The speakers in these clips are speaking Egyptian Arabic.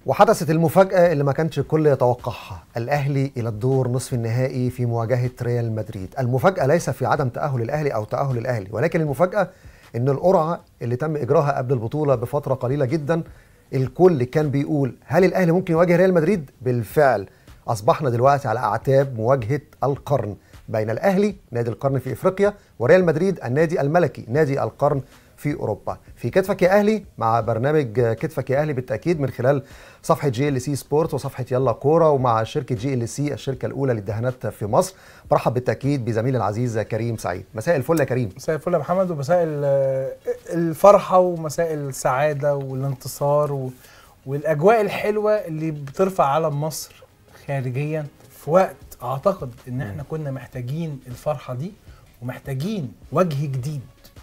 وحدثت المفاجأة اللي ما كانش الكل يتوقعها الأهلي إلى الدور نصف النهائي في مواجهة ريال مدريد المفاجأة ليس في عدم تأهل الأهلي أو تأهل الأهلي ولكن المفاجأة إن القرعة اللي تم إجراها قبل البطولة بفترة قليلة جدا الكل كان بيقول هل الأهلي ممكن يواجه ريال مدريد بالفعل أصبحنا دلوقتي على أعتاب مواجهة القرن بين الأهلي نادي القرن في إفريقيا وريال مدريد النادي الملكي نادي القرن في اوروبا في كتفك يا اهلي مع برنامج كتفك يا اهلي بالتاكيد من خلال صفحه جي ال سي سبورت وصفحه يلا كوره ومع شركه جي ال سي الشركه الاولى للدهانات في مصر برحب بالتاكيد بزميلي العزيز كريم سعيد مساء الفل يا كريم مساء الفل يا محمد ومساء ال- الفرحه ومساء السعاده والانتصار و... والاجواء الحلوه اللي بترفع علم مصر خارجيا في وقت اعتقد ان احنا كنا محتاجين الفرحه دي ومحتاجين وجه جديد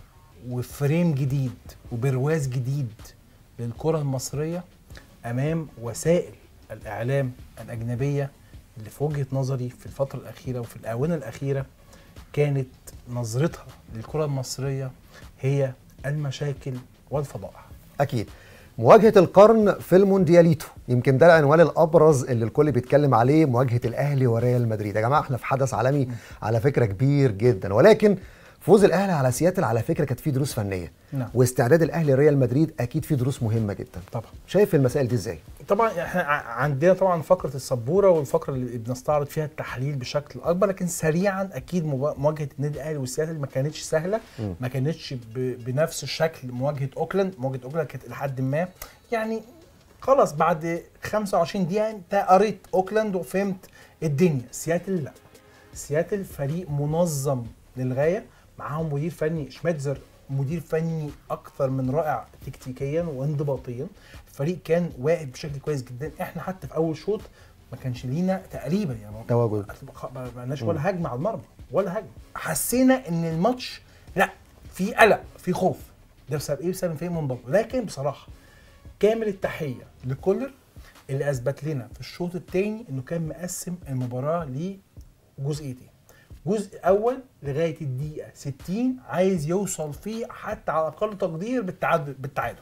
وفريم جديد وبرواز جديد للكره المصريه امام وسائل الاعلام الاجنبيه اللي في وجهه نظري في الفتره الاخيره وفي الاونه الاخيره كانت نظرتها للكره المصريه هي المشاكل والفضائح اكيد مواجهه القرن في الموندياليتو يمكن ده العنوان الابرز اللي الكل بيتكلم عليه مواجهه الاهلي وريال مدريد يا جماعه احنا في حدث عالمي على فكره كبير جدا ولكن فوز الاهلي على سياتل على فكره كانت فيه دروس فنيه نعم. واستعداد الاهلي لريال مدريد اكيد فيه دروس مهمه جدا طبعا شايف المسائل دي ازاي طبعا احنا ع- عندنا طبعا فقره السبوره والفقره اللي بنستعرض فيها التحليل بشكل اكبر لكن سريعا اكيد موا- مواجهه النادي الاهلي والسياتل ما كانتش سهله مم. ما كانتش ب- بنفس الشكل مواجهه اوكلاند مواجهه اوكلاند كانت لحد ما يعني خلاص بعد 25 دقيقه انت قريت اوكلاند وفهمت الدنيا سياتل لا سياتل فريق منظم للغايه معاهم مدير فني شميتزر مدير فني اكثر من رائع تكتيكيا وانضباطيا الفريق كان واقف بشكل كويس جدا احنا حتى في اول شوط ما كانش لينا تقريبا يعني ما- تواجد. ما ما عندناش ولا هجمه على المرمى ولا هجمه حسينا ان الماتش لا في قلق في خوف ده بسبب ايه بسبب فريق منضبط لكن بصراحه كامل التحيه لكولر اللي اثبت لنا في الشوط الثاني انه كان مقسم المباراه لجزئيتين جزء اول لغايه الدقيقه 60 عايز يوصل فيه حتى على اقل تقدير بالتعادل بالتعادل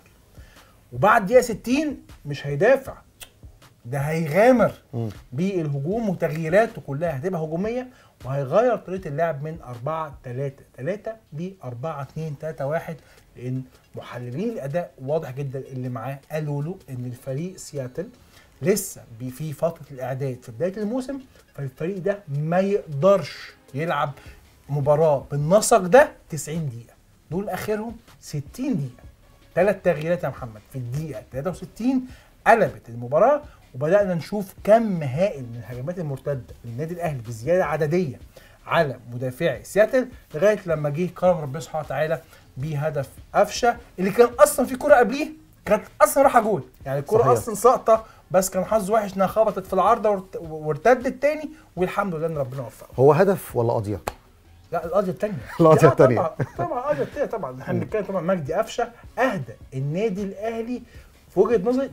وبعد دقيقه 60 مش هيدافع ده هيغامر مم. بالهجوم وتغييراته كلها هتبقى هجوميه وهيغير طريقه اللعب من 4 3 3 ل 4 2 3 1 لان محللين الاداء واضح جدا اللي معاه قالوا له ان الفريق سياتل لسه بي- في فتره الاعداد في بدايه الموسم فالفريق ده ما يقدرش يلعب مباراه بالنسق ده 90 دقيقه دول اخرهم 60 دقيقه ثلاث تغييرات يا محمد في الدقيقه 63 قلبت المباراه وبدانا نشوف كم هائل من الهجمات المرتده للنادي الاهلي بزياده عدديه على مدافعي سياتل لغايه لما جه كرم ربنا سبحانه وتعالى بهدف قفشه اللي كان اصلا في كره قبليه كانت اصلا رايحه جول يعني الكره صحيح. اصلا ساقطه بس كان حظ وحش انها خبطت في العارضه وارت- وارتدت تاني والحمد لله ان ربنا وفقه هو هدف ولا قضيه لا القضيه الثانيه القضية التانية. طبعا طبعا القضيه الثانيه طبعا احنا بنتكلم طبعا مجدي قفشه اهدى النادي الاهلي في وجهه نظري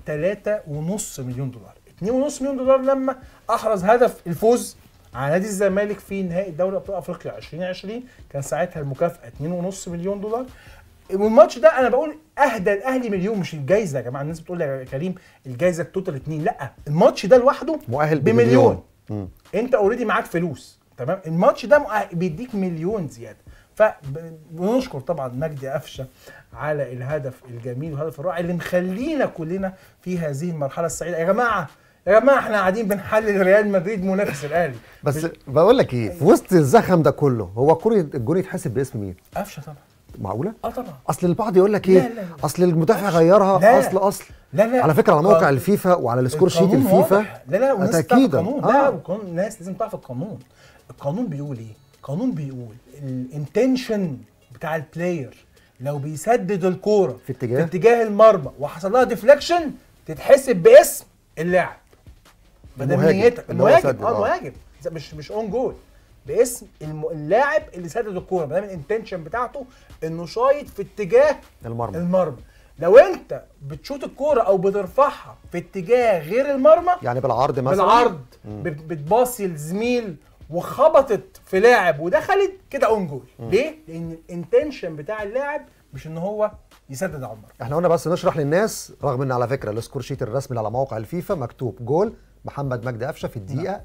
3.5 مليون دولار 2.5 مليون دولار لما احرز هدف الفوز على نادي الزمالك في نهائي دوري ابطال افريقيا 2020 كان ساعتها المكافاه 2.5 مليون دولار والماتش ده انا بقول اهدى الاهلي مليون مش الجايزه يا جماعه الناس بتقول يا كريم الجايزه التوتال 2 لا الماتش ده لوحده مؤهل بمليون بمليون مم. انت اوريدي معاك فلوس تمام الماتش ده مؤ- بيديك مليون زياده فبنشكر طبعا مجدي قفشه على الهدف الجميل والهدف الرائع اللي مخلينا كلنا في هذه المرحله السعيده يا جماعه يا جماعه احنا قاعدين بنحلل ريال مدريد منافس الاهلي بس بقول لك ايه في وسط الزخم ده كله هو كرة الجون يتحسب باسم مين قفشه طبعا معقوله اه طبعا اصل البعض يقول لك لا، ايه لا، لا. اصل المدافع قفشة. غيرها لا. اصل اصل لا لا على فكره على موقع قانون- الفيفا وعلى السكور شيت القانون الفيفا واضح. لا لا والناس تعرف تاكيدا القانون لا آه. القانون الناس لازم تعرف القانون القانون بيقول ايه القانون بيقول الانتنشن بتاع البلاير لو بيسدد الكوره في اتجاه؟ في اتجاه المرمى وحصل لها ديفليكشن تتحسب باسم اللاعب بدل المهاجم نيتك اللي هو المهاجم يسدد، اه آه. المهاجم مش مش اون جول باسم الم... اللاعب اللي سدد الكوره ما دام الانتنشن بتاعته انه شايط في اتجاه المرمى المرمى لو انت بتشوط الكوره او بترفعها في اتجاه غير المرمى يعني بالعرض مثلا بالعرض مم. بت- بتباصي لزميل وخبطت في لاعب ودخلت كده اون جول ليه؟ لان الانتنشن بتاع اللاعب مش ان هو يسدد على المرمى احنا قلنا بس نشرح للناس رغم ان على فكره السكور شيت الرسمي على موقع الفيفا مكتوب جول محمد مجدي قفشه في الدقيقه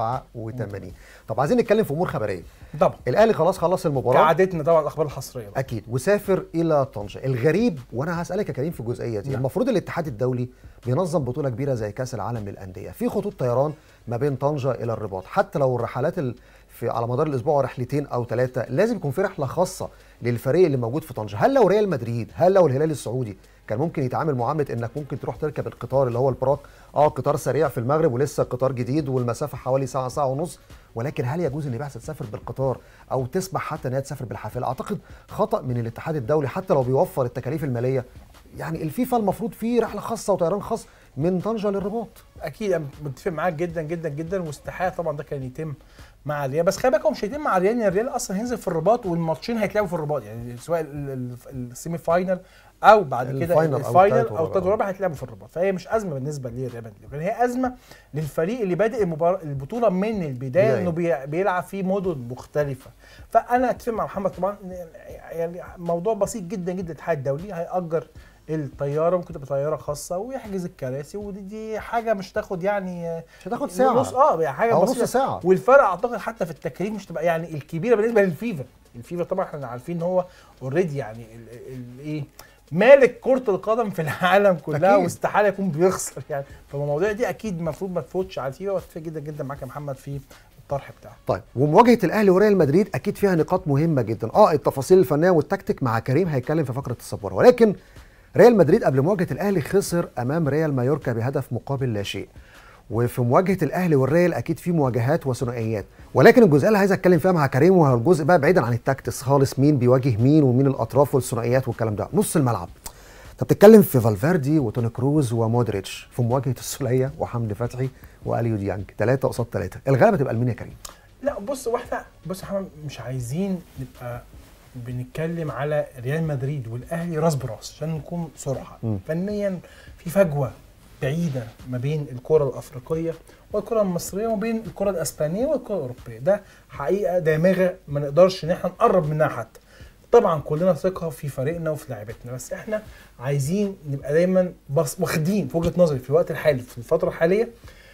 87 طب عايزين نتكلم في امور خبريه طبعا الاهلي خلاص خلص المباراه كعادتنا طبعا الاخبار الحصريه بقى. اكيد وسافر الى طنجه الغريب وانا هسالك يا كريم في الجزئيه دي نعم. المفروض الاتحاد الدولي بينظم بطوله كبيره زي كاس العالم للانديه في خطوط طيران ما بين طنجه الى الرباط حتى لو الرحلات ال... في على مدار الاسبوع رحلتين او ثلاثه لازم يكون في رحله خاصه للفريق اللي موجود في طنجه هل لو ريال مدريد هل لو الهلال السعودي كان ممكن يتعامل معامله انك ممكن تروح تركب القطار اللي هو البراك اه قطار سريع في المغرب ولسه قطار جديد والمسافه حوالي ساعه ساعه ونص ولكن هل يجوز ان بعثه تسافر بالقطار او تسمح حتى ان هي تسافر بالحافله اعتقد خطا من الاتحاد الدولي حتى لو بيوفر التكاليف الماليه يعني الفيفا المفروض فيه رحله خاصه وطيران خاص من طنجه للرباط اكيد انا متفق معاك جدا جدا جدا واستحاله طبعا ده كان يتم مع الريال بس خلي بالك هو مش هيتم مع الريال لان الريال اصلا هينزل في الرباط والماتشين هيتلعبوا في الرباط يعني سواء ال- ال- السيمي فاينل او بعد كده الفاينل أو الفاينل التالت او والرابع. التالت والرابع هيتلعبوا في الرباط فهي مش ازمه بالنسبه للريال مدريد لكن هي ازمه للفريق اللي بادئ المبار... البطوله من البدايه بداية. انه بي... بيلعب في مدن مختلفه فانا اتفق مع محمد طبعا يعني موضوع بسيط جدا جدا الاتحاد الدولي هيأجر الطياره ممكن تبقى طياره خاصه ويحجز الكراسي ودي دي حاجه مش تاخد يعني مش هتاخد ساعه نص اه يعني حاجه أو نص بسيطه ساعة. والفرق اعتقد حتى في التكريم مش تبقى يعني الكبيره بالنسبه للفيفا الفيفا طبعا احنا عارفين ان هو اوريدي يعني ال- ال- ايه مالك كرة القدم في العالم كلها أكيد. واستحاله يكون بيخسر يعني فالمواضيع دي اكيد المفروض ما تفوتش على الفيفا واتفق جدا جدا معاك يا محمد في الطرح بتاعه طيب ومواجهه الاهلي وريال مدريد اكيد فيها نقاط مهمه جدا اه التفاصيل الفنيه والتكتيك مع كريم هيتكلم في فقره الصبوره ولكن ريال مدريد قبل مواجهه الاهلي خسر امام ريال مايوركا بهدف مقابل لا شيء وفي مواجهه الاهلي والريال اكيد في مواجهات وثنائيات ولكن الجزئيه اللي عايز اتكلم فيها مع كريم وهو الجزء بقى بعيدا عن التكتس خالص مين بيواجه مين ومين الاطراف والثنائيات والكلام ده نص الملعب انت بتتكلم في فالفيردي وتوني كروز ومودريتش في مواجهه السوليه وحمدي فتحي واليو ديانج ثلاثه قصاد ثلاثه الغلبه تبقى لمين يا كريم؟ لا بص واحنا بص يا محمد مش عايزين نبقى بنتكلم على ريال مدريد والاهلي راس براس عشان نكون صراحه مم. فنيا في فجوه بعيده ما بين الكره الافريقيه والكره المصريه وما بين الكره الاسبانيه والكره الاوروبيه ده حقيقه دامغه ما نقدرش ان احنا نقرب منها حتى طبعا كلنا ثقه في فريقنا وفي لاعيبتنا بس احنا عايزين نبقى دايما بص واخدين في وجهه نظري في الوقت الحالي في الفتره الحاليه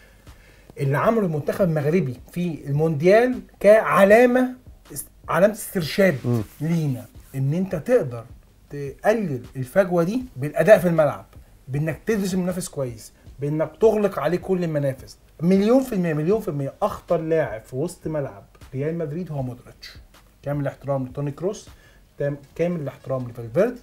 اللي عمله المنتخب المغربي في المونديال كعلامه علامه استرشاد مم. لينا ان انت تقدر تقلل الفجوه دي بالاداء في الملعب بانك تدرس المنافس كويس بانك تغلق عليه كل المنافذ مليون في المية مليون في المية اخطر لاعب في وسط ملعب ريال مدريد هو مودريتش كامل الاحترام لتوني كروس تام- كامل الاحترام لفالفيردي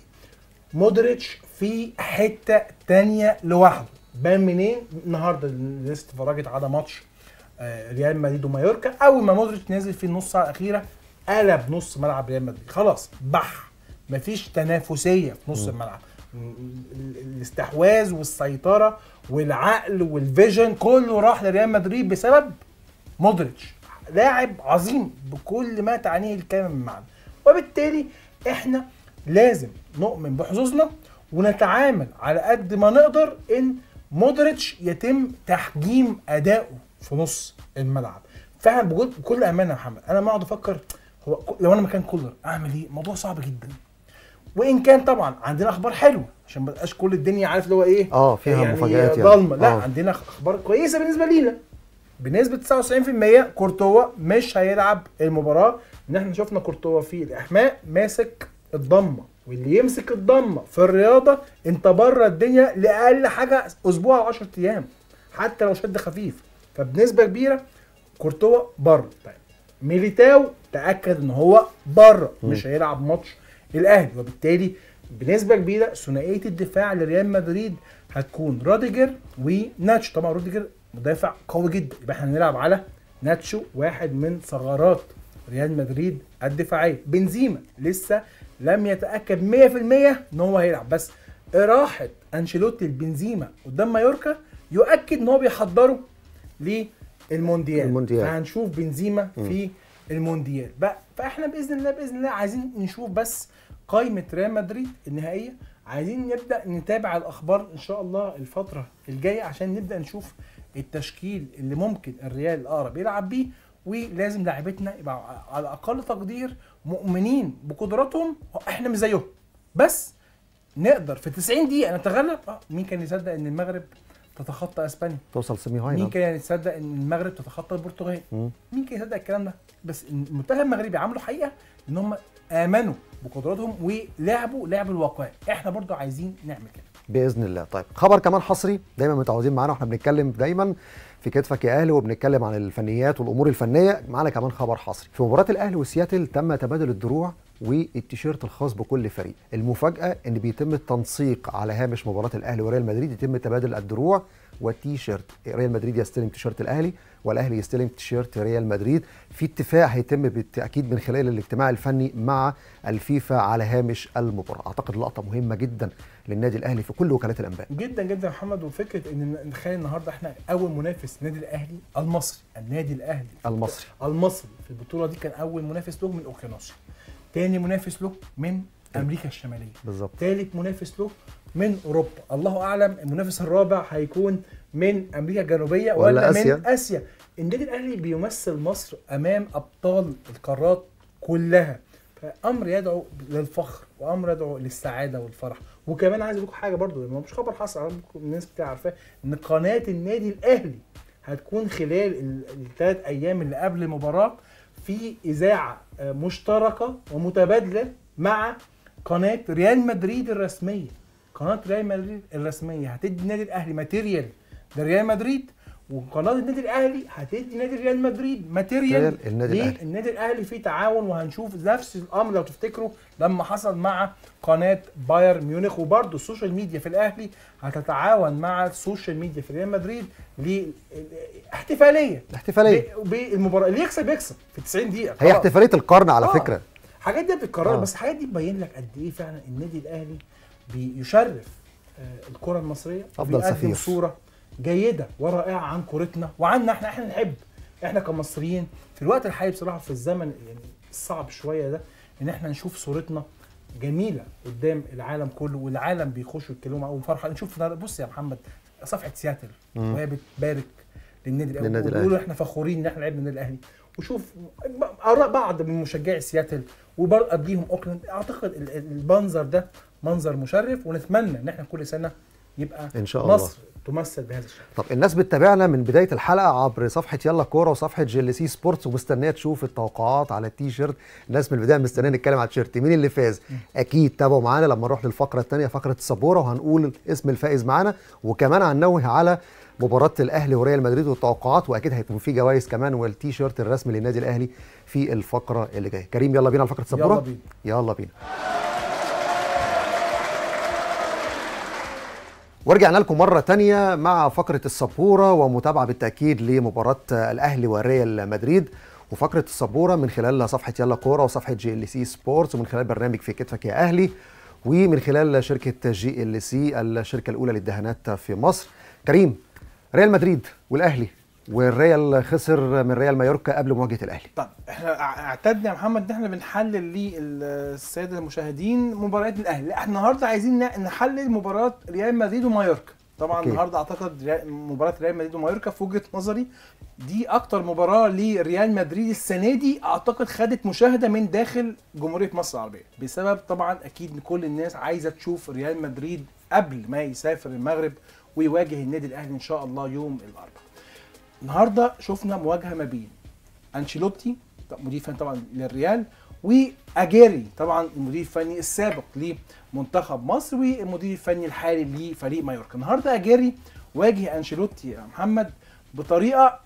مودريتش في حته تانية لوحده بان منين النهارده الناس اتفرجت على ماتش آه، ريال مدريد ومايوركا اول ما مودريتش نزل في النص ساعه الاخيره قلب نص ملعب ريال مدريد خلاص بح مفيش تنافسيه في نص الملعب ال- ال- الاستحواذ والسيطره والعقل والفيجن كله راح لريال مدريد بسبب مودريتش لاعب عظيم بكل ما تعنيه الكلمه من معنى وبالتالي احنا لازم نؤمن بحظوظنا ونتعامل على قد ما نقدر ان مودريتش يتم تحجيم ادائه في نص الملعب فعلا بجد بكل امانه يا محمد انا ما اقعد افكر هو ك- لو انا مكان كولر اعمل ايه الموضوع صعب جدا وان كان طبعا عندنا اخبار حلوه عشان ما تبقاش كل الدنيا عارف اللي هو ايه اه فيها يعني مفاجآت يعني. ضلمه لا آه. عندنا اخبار كويسه بالنسبه لينا بنسبه 99% كورتوا مش هيلعب المباراه ان احنا شفنا كورتوا في الاحماء ماسك الضمه واللي يمسك الضمه في الرياضه انت بره الدنيا لاقل حاجه اسبوع او 10 ايام حتى لو شد خفيف فبنسبه كبيره كورتوا بره طيب ميليتاو تاكد ان هو بره مش هيلعب ماتش الاهلي وبالتالي بنسبه كبيره ثنائيه الدفاع لريال مدريد هتكون روديجر وناتشو طبعا روديجر مدافع قوي جدا يبقى احنا هنلعب على ناتشو واحد من ثغرات ريال مدريد الدفاعيه بنزيما لسه لم يتاكد 100% ان هو هيلعب بس راحه انشيلوتي لبنزيما قدام مايوركا يؤكد ان هو بيحضره للمونديال المونديال. فهنشوف بنزيما في المونديال بقى فاحنا باذن الله باذن الله عايزين نشوف بس قائمه ريال مدريد النهائيه عايزين نبدا نتابع الاخبار ان شاء الله الفتره الجايه عشان نبدا نشوف التشكيل اللي ممكن الريال الاقرب يلعب بيه ولازم لاعبتنا يبقى على اقل تقدير مؤمنين بقدراتهم احنا مش زيهم بس نقدر في 90 دقيقه نتغلب اه مين كان يصدق ان المغرب تتخطى اسبانيا توصل سيمي مين فاينل كان يصدق ان المغرب تتخطى البرتغال مم. مين كان يصدق الكلام ده بس المنتخب المغربي عملوا حقيقه ان هم امنوا بقدراتهم ولعبوا لعب الواقع احنا برضو عايزين نعمل كده باذن الله طيب خبر كمان حصري دايما متعودين معانا واحنا بنتكلم دايما في كتفك يا اهلي وبنتكلم عن الفنيات والامور الفنيه معانا كمان خبر حصري في مباراه الاهلي وسياتل تم تبادل الدروع والتيشيرت الخاص بكل فريق المفاجاه ان بيتم التنسيق على هامش مباراه الاهلي وريال مدريد يتم تبادل الدروع والتيشيرت ريال مدريد يستلم تيشيرت الاهلي والاهلي يستلم تيشيرت ريال مدريد في اتفاق هيتم بالتاكيد من خلال الاجتماع الفني مع الفيفا على هامش المباراه اعتقد لقطه مهمه جدا للنادي الاهلي في كل وكالات الانباء جدا جدا يا محمد وفكره ان نتخيل النهارده احنا اول منافس النادي الاهلي المصري النادي الاهلي المصري المصري في البطوله دي كان اول منافس له من اوكيانوسيا تاني منافس له من امريكا الشماليه بالظبط ثالث منافس له من اوروبا الله اعلم المنافس الرابع هيكون من امريكا الجنوبيه ولا ولا, آسيا. من اسيا النادي الاهلي بيمثل مصر امام ابطال القارات كلها فامر يدعو للفخر وامر يدعو للسعاده والفرح وكمان عايز اقول لكم حاجه برضو لأن هو مش خبر حصل أعرف الناس كتير عارفاه ان قناه النادي الاهلي هتكون خلال الثلاث ايام اللي قبل المباراه في اذاعه آه، مشتركه ومتبادله مع قناه ريال مدريد الرسميه قناه ريال مدريد الرسميه هتدي النادي الاهلي ماتيريال لريال مدريد وقناه النادي الاهلي هتدي نادي ريال مدريد ماتيريال ريال النادي الأهلي. النادي الاهلي في تعاون وهنشوف نفس الامر لو تفتكروا لما حصل مع قناه بايرن ميونخ وبرده السوشيال ميديا في الاهلي هتتعاون مع السوشيال ميديا في ريال مدريد لاحتفاليه احتفاليه ب- بالمباراه اللي يكسب يكسب في 90 دقيقه هي خلاص. احتفاليه القرن على آه. فكره الحاجات دي بتتكرر آه. بس الحاجات دي تبين لك قد ايه فعلا النادي الاهلي بيشرف آه، الكره المصريه أفضل وبيقدم سفير. صوره جيده ورائعه عن كورتنا وعنا احنا احنا نحب احنا كمصريين في الوقت الحالي بصراحه في الزمن يعني الصعب شويه ده ان احنا نشوف صورتنا جميله قدام العالم كله والعالم بيخشوا يتكلموا معاهم فرحه نشوف بص يا محمد صفحه سياتل مم. وهي بتبارك للنادي الاهلي للنادي وبيقولوا الأهلي. احنا فخورين ان احنا لعبنا النادي الاهلي وشوف اراء بعض من مشجعي سياتل وبرضه قبليهم اوكلاند اعتقد ال- ال- المنظر ده منظر مشرف ونتمنى ان احنا كل سنه يبقى إن شاء الله. مصر تمثل بهذا الشكل طب الناس بتتابعنا من بدايه الحلقه عبر صفحه يلا كوره وصفحه جي سي سبورتس ومستنيه تشوف التوقعات على التيشيرت الناس من البدايه مستنيه نتكلم على التيشيرت مين اللي فاز اكيد تابعوا معانا لما نروح للفقره الثانيه فقره السبوره وهنقول اسم الفائز معانا وكمان هننوه على مباراة الأهلي وريال مدريد والتوقعات وأكيد هيكون في جوائز كمان والتيشيرت الرسمي للنادي الأهلي في الفقرة اللي جاية. كريم يلا بينا على فقرة السبورة. يلا بينا. يلا بينا. ورجعنا لكم مرة تانية مع فقرة السبورة ومتابعة بالتأكيد لمباراة الأهلي وريال مدريد وفقرة السبورة من خلال صفحة يلا كورة وصفحة جي ال سي سبورتس ومن خلال برنامج في كتفك يا أهلي ومن خلال شركة جي ال سي الشركة الأولى للدهانات في مصر. كريم ريال مدريد والأهلي والريال خسر من ريال مايوركا قبل مواجهة الأهلي. طب احنا ع- اعتدنا يا محمد ان احنا بنحلل للساده المشاهدين مباريات الاهلي لا احنا النهارده عايزين ن- نحلل مباراه ريال مدريد ومايوركا طبعا أوكي. النهارده اعتقد ريال- مباراه ريال مدريد ومايوركا في وجهه نظري دي اكتر مباراه لريال مدريد السنه دي اعتقد خدت مشاهده من داخل جمهوريه مصر العربيه بسبب طبعا اكيد إن كل الناس عايزه تشوف ريال مدريد قبل ما يسافر المغرب ويواجه النادي الاهلي ان شاء الله يوم الاربعاء النهارده شفنا مواجهه ما بين انشيلوتي طب- مدير فني طبعا للريال واجيري طبعا المدير الفني السابق لمنتخب مصر والمدير الفني الحالي لفريق مايوركا النهارده اجيري واجه انشيلوتي يا محمد بطريقه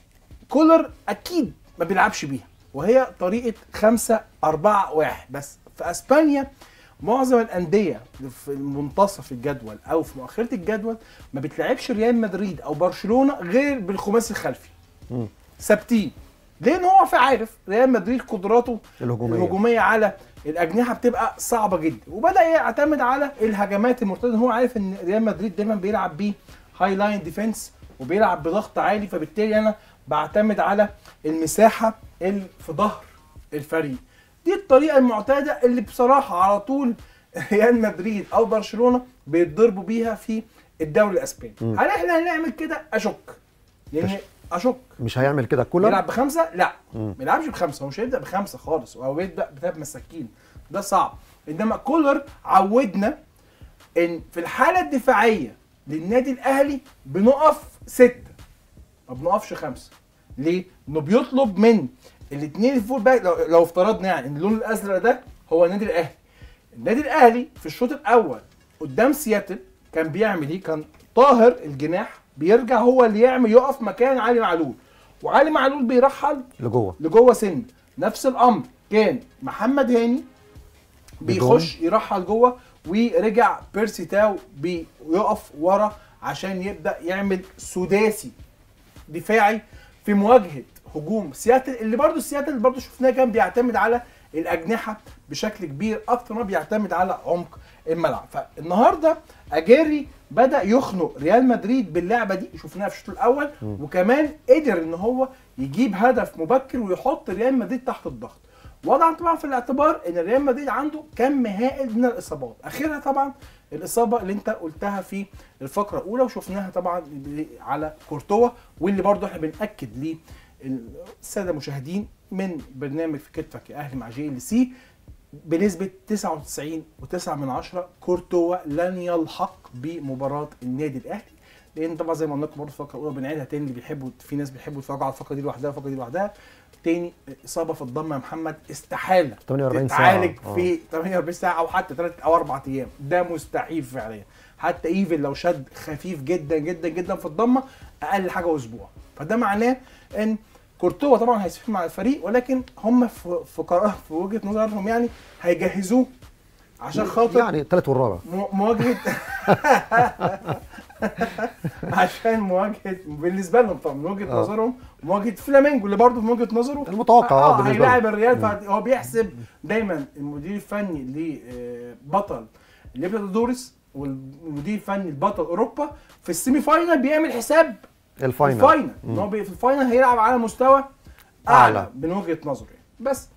كولر اكيد ما بيلعبش بيها وهي طريقه 5 4 1 بس في اسبانيا معظم الانديه في منتصف الجدول او في مؤخره الجدول ما بتلعبش ريال مدريد او برشلونه غير بالخماسي الخلفي مم. ثابتين لان هو في عارف ريال مدريد قدراته الهجومية. الهجوميه على الاجنحه بتبقى صعبه جدا وبدا يعتمد على الهجمات المرتده هو عارف ان ريال مدريد دايما بيلعب بيه هاي لاين ديفense وبيلعب بضغط عالي فبالتالي انا بعتمد على المساحه اللي في ظهر الفريق دي الطريقه المعتاده اللي بصراحه على طول ريال مدريد او برشلونه بيتضربوا بيها في الدوري الاسباني مم. هل احنا هنعمل كده اشك لان اشك مش هيعمل كده كولر يلعب بخمسه لا مم. ما يلعبش بخمسه هو مش هيبدا بخمسه خالص هو بيبدا بثلاث مساكين ده صعب انما كولر عودنا ان في الحاله الدفاعيه للنادي الاهلي بنقف سته ما بنقفش خمسه ليه؟ انه بيطلب من الاثنين الفول باك لو, لو افترضنا يعني ان اللون الازرق ده هو النادي الاهلي النادي الاهلي في الشوط الاول قدام سياتل كان بيعمل ايه؟ كان طاهر الجناح بيرجع هو اللي يعمل يقف مكان علي معلول وعلي معلول بيرحل لجوه لجوه سن نفس الامر كان محمد هاني بيخش يرحل جوه ورجع بيرسي تاو بيقف ورا عشان يبدا يعمل سداسي دفاعي في مواجهه هجوم سياتل اللي برضو سياتل اللي برضو شفناه كان بيعتمد على الاجنحه بشكل كبير اكتر ما بيعتمد على عمق الملعب فالنهارده اجيري بدا يخنق ريال مدريد باللعبه دي شفناها في الشوط الاول وكمان قدر ان هو يجيب هدف مبكر ويحط ريال مدريد تحت الضغط وضعا طبعا في الاعتبار ان ريال مدريد عنده كم هائل من الاصابات اخرها طبعا الاصابه اللي انت قلتها في الفقره الاولى وشفناها طبعا على كورتوا واللي برضو احنا بناكد للساده المشاهدين من برنامج في كتفك يا اهلي مع جي ال سي بنسبه 99.9 من عشرة كورتوا لن يلحق بمباراه النادي الاهلي لان طبعا زي ما قلنا لكم برضه في الفقره الاولى بنعيدها تاني اللي بيحبوا في ناس بيحبوا يتفرجوا على الفقره دي لوحدها والفقره دي لوحدها تاني اصابه في الضمه يا محمد استحاله 48 ساعة. تتعالج آه. في 48 ساعه او حتى 3 او 4 ايام ده مستحيل فعليا حتى ايفن لو شد خفيف جدا جدا جدا في الضمه اقل حاجه اسبوع فده معناه ان كورتوا طبعا هيسافر مع الفريق ولكن هم في في قرار في وجهه نظرهم يعني هيجهزوه عشان خاطر يعني الثالث والرابع مو- مواجهه عشان مواجهه بالنسبه لهم طبعا من وجهه آه. نظرهم مواجهه فلامينجو اللي برضه من وجهه نظره المتوقع اه اه بالنسبه هيلاعب له. الريال فهو بيحسب دايما المدير الفني لبطل ليبرتادوريس والمدير الفني لبطل اوروبا في السيمي فاينال بيعمل حساب الفاينل الفاينل ان هو بي- في الفاينل هيلعب على مستوى اعلى, أعلى. من وجهه نظره يعني بس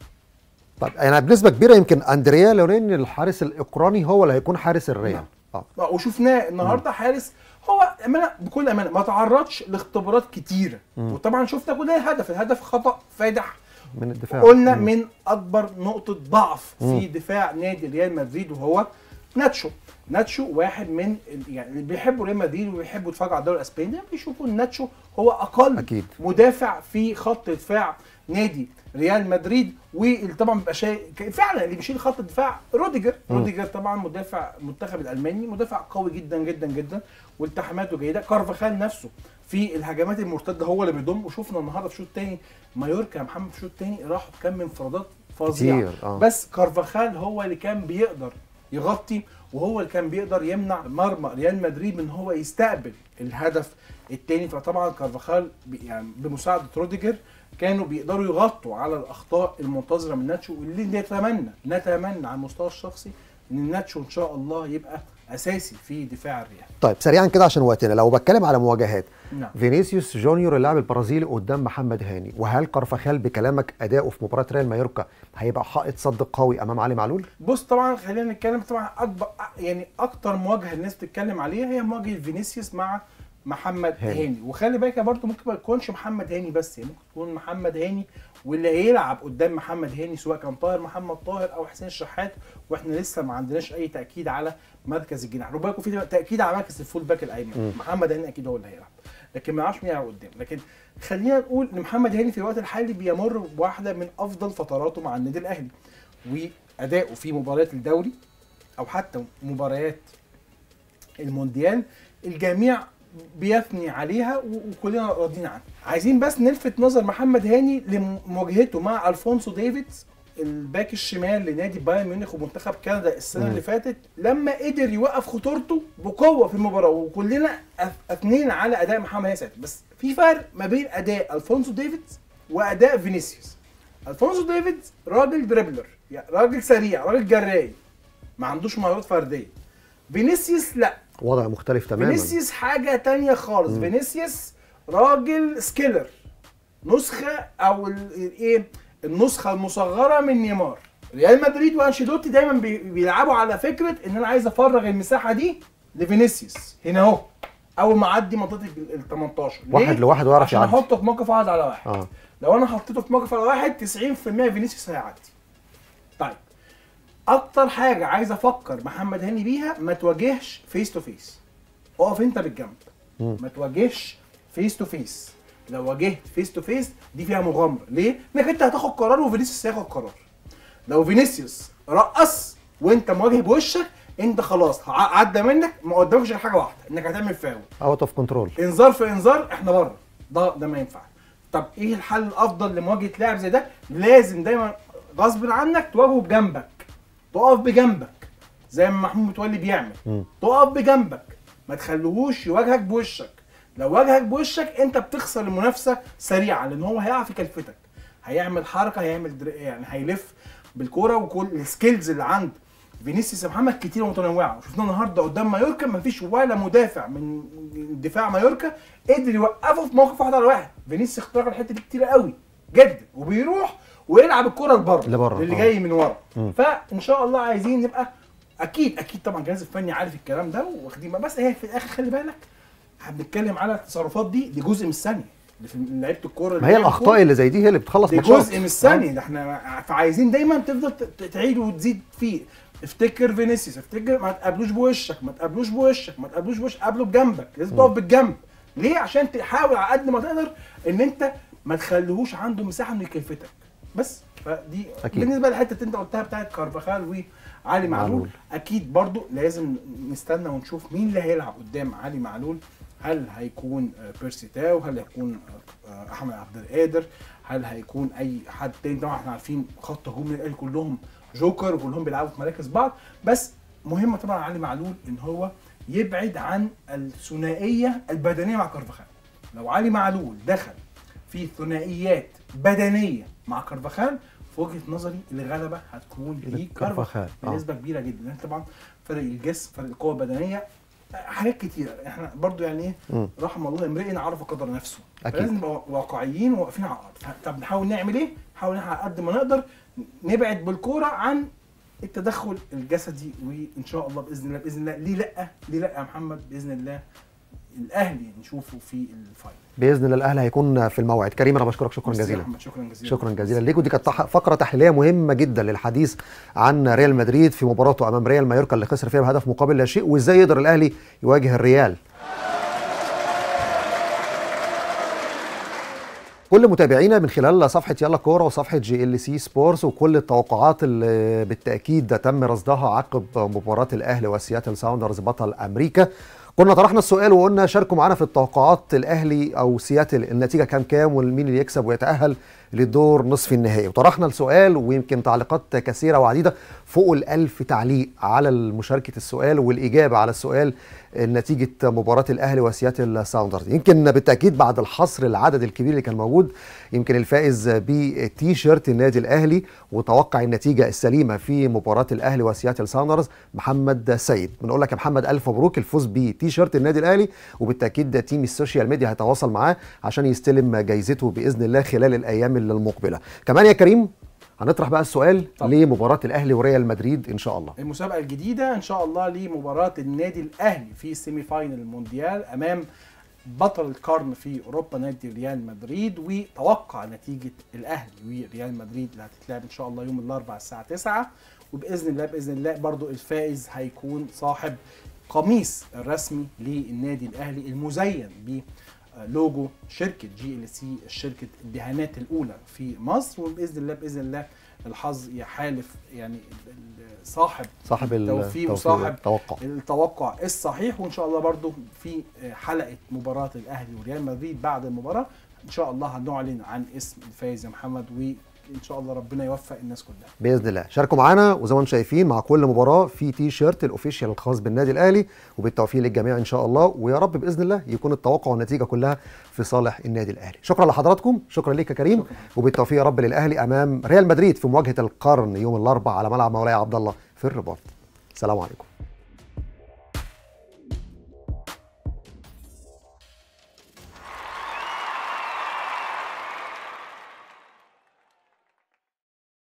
طب يعني بنسبه كبيره يمكن اندريا لورين الحارس الاوكراني هو اللي هيكون حارس الريال نعم. اه آه، وشفناه النهارده حارس هو امانه بكل امانه ما تعرضش لاختبارات كتيره وطبعا شفنا كلنا الهدف الهدف خطا فادح من الدفاع قلنا مم. من اكبر نقطه ضعف في دفاع نادي ريال مدريد وهو ناتشو ناتشو واحد من ال- يعني اللي بيحبوا ريال مدريد وبيحبوا يتفرجوا على الدوري الاسباني دايما بيشوفوا ان ناتشو هو اقل أكيد. مدافع في خط دفاع نادي ريال مدريد واللي طبعا بيبقى شيء فعلا اللي بيشيل خط الدفاع روديجر روديجر طبعا مدافع المنتخب الالماني مدافع قوي جدا جدا جدا والتحاماته جيده كارفاخال نفسه في الهجمات المرتده هو اللي بيضم وشفنا النهارده في الشوط الثاني مايوركا يا محمد في الشوط الثاني راحوا بكم انفرادات فظيعه كتير، آه. بس كارفاخال هو اللي كان بيقدر يغطي وهو اللي كان بيقدر يمنع مرمى ريال مدريد من هو يستقبل الهدف الثاني فطبعا كارفاخال بي- يعني بمساعده روديجر كانوا بيقدروا يغطوا على الاخطاء المنتظره من ناتشو واللي نتمنى نتمنى على المستوى الشخصي ان ناتشو ان شاء الله يبقى اساسي في دفاع الريال طيب سريعا كده عشان وقتنا لو بتكلم على مواجهات نعم فينيسيوس جونيور اللاعب البرازيلي قدام محمد هاني وهل كارفاخال بكلامك اداؤه في مباراه ريال مايوركا هيبقى حائط صد قوي امام علي معلول بص طبعا خلينا نتكلم طبعا اكبر يعني اكتر مواجهه الناس بتتكلم عليها هي مواجهه فينيسيوس مع محمد هاني. هاني, هاني. وخلي بالك برضه ممكن ما يكونش محمد هاني بس يعني ممكن يكون محمد هاني واللي هيلعب قدام محمد هاني سواء كان طاهر محمد طاهر او حسين الشحات واحنا لسه ما عندناش اي تاكيد على مركز الجناح خد بالكم في تاكيد على مركز الفول باك الايمن محمد هاني اكيد هو اللي هيلعب لكن ما نعرفش مين هيلعب قدام لكن خلينا نقول ان محمد هاني في الوقت الحالي بيمر بواحده من افضل فتراته مع النادي الاهلي واداؤه في مباريات الدوري او حتى مباريات المونديال الجميع بيثني عليها و- وكلنا راضيين عنها عايزين بس نلفت نظر محمد هاني لمواجهته مع الفونسو ديفيدز الباك الشمال لنادي بايرن ميونخ ومنتخب كندا السنه اللي فاتت لما قدر يوقف خطورته بقوه في المباراه وكلنا أث- اثنين على اداء محمد هاني ساعتها بس في فرق ما بين اداء الفونسو ديفيدز واداء فينيسيوس الفونسو ديفيدز راجل دريبلر يعني راجل سريع راجل جراي ما عندوش مهارات فرديه فينيسيوس لا وضع مختلف تماما فينيسيوس حاجه تانية خالص فينيسيوس راجل سكيلر نسخه او ال- ايه النسخه المصغره من نيمار ريال مدريد وانشيلوتي دايما بي- بيلعبوا على فكره ان انا عايز افرغ المساحه دي لفينيسيوس هنا اهو اول ما اعدي منطقه ال 18 ليه؟ واحد لواحد ويعرف عشان يعدي. احطه في موقف واحد على واحد اه لو انا حطيته في موقف على واحد 90% فينيسيوس هيعدي طيب اكتر حاجه عايز افكر محمد هاني بيها ما تواجهش فيس تو فيس اقف انت بالجنب مم. ما تواجهش فيس تو فيس لو واجهت فيس تو فيس دي فيها مغامره ليه انك انت هتاخد قرار وفينيسيوس هياخد قرار لو فينيسيوس رقص وانت مواجه بوشك انت خلاص ع- عدى منك ما قدامكش غير حاجه واحده انك هتعمل فاول اوت اوف كنترول انذار في انذار احنا بره ده ده ما ينفعش طب ايه الحل الافضل لمواجهه لاعب زي ده لازم دايما غصب عنك تواجهه بجنبك تقف بجنبك زي ما محمود متولي بيعمل مم. تقف بجنبك ما تخليهوش يواجهك بوشك لو واجهك بوشك انت بتخسر المنافسه سريعا لان هو هيقع في كلفتك هيعمل حركه هيعمل در... يعني هيلف بالكوره وكل السكيلز اللي عند فينيسيوس يا محمد كتير ومتنوعه شفنا النهارده قدام مايوركا مفيش ولا مدافع من دفاع مايوركا قدر يوقفه في موقف واحد على واحد فينيسيوس اخترق الحته دي كتير قوي جدا وبيروح ويلعب الكره لبره لبره، اللي آه. جاي من ورا مم. فان شاء الله عايزين نبقى اكيد اكيد طبعا الجهاز الفني عارف الكلام ده واخدين بالك، بس هي في الاخر خلي بالك احنا بنتكلم على التصرفات دي دي جزء من الثانيه اللي في لعيبه الكوره ما هي الاخطاء اللي زي دي هي اللي بتخلص دي ماتشات جزء من الثانيه ده احنا فعايزين دايما تفضل ت- ت- تعيد وتزيد فيه افتكر فينيسيوس افتكر ما تقابلوش بوشك ما تقابلوش بوشك ما تقابلوش بوشك قابله بجنبك لازم تقف بالجنب ليه عشان تحاول على قد ما تقدر ان انت ما تخليهوش عنده مساحه انه يكلفتك بس فدي أكيد. بالنسبه للحته اللي انت قلتها بتاعت كارفاخال وعلي معلول معلول. اكيد برضو لازم نستنى ونشوف مين اللي هيلعب قدام علي معلول هل هيكون آه، بيرسي تاو هل هيكون آه، آه، احمد عبد القادر هل هيكون اي حد تاني طبعا احنا عارفين خط هجوم الاهلي كلهم جوكر وكلهم بيلعبوا في مراكز بعض بس مهم طبعا علي معلول ان هو يبعد عن الثنائيه البدنيه مع كارفاخال لو علي معلول دخل في ثنائيات بدنيه مع كارفاخال في وجهه نظري الغلبه هتكون لكارفاخال، لكارفاخال آه. بنسبه كبيره جدا لان طبعا فرق الجسم فرق القوه البدنيه حاجات كتيره احنا برضو يعني ايه مم. رحم الله امرئ عرف قدر نفسه أكيد. فلازم نبقى واقعيين وواقفين على الارض طب نحاول نعمل ايه؟ نحاول نحاول على قد ما نقدر نبعد بالكوره عن التدخل الجسدي وان شاء الله باذن الله باذن الله ليه لا؟ ليه لا يا محمد باذن الله الاهلي نشوفه في الفاينل باذن الله الاهلي هيكون في الموعد كريم انا بشكرك شكرا ميرسي يا جزيلا محمد، شكرا جزيلا شكرا جزيلا ليك ودي كانت تح- فقره تحليليه مهمه جدا للحديث عن ريال مدريد في مباراته امام ريال مايوركا اللي خسر فيها بهدف مقابل لا شيء وازاي يقدر الاهلي يواجه الريال كل متابعينا من خلال صفحه يلا كوره وصفحه جي ال سي سبورتس وكل التوقعات اللي بالتاكيد تم رصدها عقب مباراه الاهلي وسياتل ساوندرز بطل امريكا كنا طرحنا السؤال وقلنا شاركوا معانا في التوقعات الاهلي او سياتل النتيجه كام كام ومين اللي يكسب ويتاهل للدور نصف النهائي وطرحنا السؤال ويمكن تعليقات كثيره وعديده فوق الألف تعليق على مشاركه السؤال والاجابه على السؤال نتيجه مباراه الاهلي وسياتل ساوندرز يمكن بالتاكيد بعد الحصر العدد الكبير اللي كان موجود يمكن الفائز بتي شيرت النادي الاهلي وتوقع النتيجه السليمه في مباراه الاهلي وسياتل ساوندرز محمد سيد بنقول لك يا محمد الف مبروك الفوز بتي شيرت النادي الاهلي وبالتاكيد تيم السوشيال ميديا هيتواصل معاه عشان يستلم جايزته باذن الله خلال الايام المقبله كمان يا كريم هنطرح بقى السؤال طبعا. لمباراه الاهلي وريال مدريد ان شاء الله المسابقه الجديده ان شاء الله لمباراه النادي الاهلي في سيمي فاينل المونديال امام بطل القرن في اوروبا نادي ريال مدريد وتوقع نتيجه الاهلي وريال مدريد اللي هتتلعب ان شاء الله يوم الاربعاء الساعه 9 وباذن الله باذن الله برضو الفائز هيكون صاحب قميص الرسمي للنادي الاهلي المزين ب لوجو شركه جي ال سي شركه الدهانات الاولى في مصر وباذن الله باذن الله الحظ يحالف يعني ال- ال- صاحب صاحب التوفيق التوفيق وصاحب التوقع التوقع الصحيح وان شاء الله برضو في حلقه مباراه الاهلي وريال مدريد بعد المباراه ان شاء الله هنعلن عن اسم الفايز يا محمد وان شاء الله ربنا يوفق الناس كلها باذن الله شاركوا معانا وزي ما انتم شايفين مع كل مباراه في تي شيرت الاوفيشال الخاص بالنادي الاهلي وبالتوفيق للجميع ان شاء الله ويا رب باذن الله يكون التوقع والنتيجه كلها في صالح النادي الاهلي شكرا لحضراتكم شكرا ليك يا كريم شكراً. وبالتوفيق يا رب للاهلي امام ريال مدريد في مواجهه القرن يوم الاربعاء على ملعب مولاي عبد الله في الرباط سلام عليكم